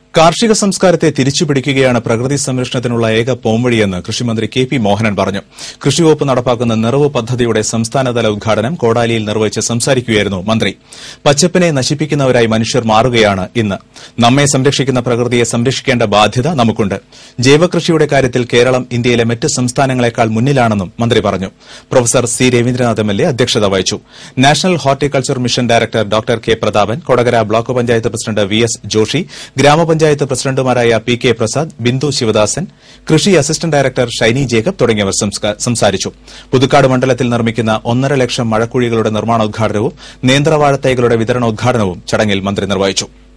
കാർഷിക സംസ്കാരത്തെ തിരിച്ചുപിടിക്കുകയാണ് പ്രകൃതി സംരക്ഷണത്തിനുള്ള ഏക പോംവഴിയെന്ന് കൃഷിമന്ത്രി കെ പി മോഹനൻ പറഞ്ഞു കൃഷിവകുപ്പ് നടപ്പാക്കുന്ന നിറവ് പദ്ധതിയുടെ സംസ്ഥാനതല ഉദ്ഘാടനം കോടാലിയിൽ നിർവഹിച്ച് സംസാരിക്കുകയായിരുന്നു മന്ത്രി പച്ചപ്പിനെ നശിപ്പിക്കുന്നവരായി മനുഷ്യർ മാറുകയാണ് ഇന്ന് നമ്മെ സംരക്ഷിക്കുന്ന പ്രകൃതിയെ സംരക്ഷിക്കേണ്ട ബാധ്യത നമുക്കുണ്ട് ജൈവകൃഷിയുടെ കാര്യത്തിൽ കേരളം ഇന്ത്യയിലെ മറ്റ് സംസ്ഥാനങ്ങളെക്കാൾ മുന്നിലാണെന്നും മന്ത്രി പറഞ്ഞു professor C Raveendranath M L A അധ്യക്ഷത വഹിച്ചു national horticulture mission director doctor K Prathapan Kodakara block panchayat president V S Joshi ഗ്രാമപഞ്ചായത്ത് പ്രസിഡന്റുമാരായ പി കെ പ്രസാദ് ബിന്ദു ശിവദാസൻ കൃഷി അസിസ്റ്റന്റ് ഡയറക്ടർ ഷൈനി ജേക്കബ് തുടങ്ങിയവർ സംസ്ക- സംസാരിച്ചു പുതുക്കാട് മണ്ഡലത്തിൽ നിർമ്മിക്കുന്ന ഒന്നര ലക്ഷം മഴക്കുഴികളുടെ നിർമ്മാണോദ്ഘാടനവും നേന്ത്രവാഴത്തൈകളുടെ വിതരണോദ്ഘാടനവും ചടങ്ങിൽ മന്ത്രി നിർവഹിച്ചു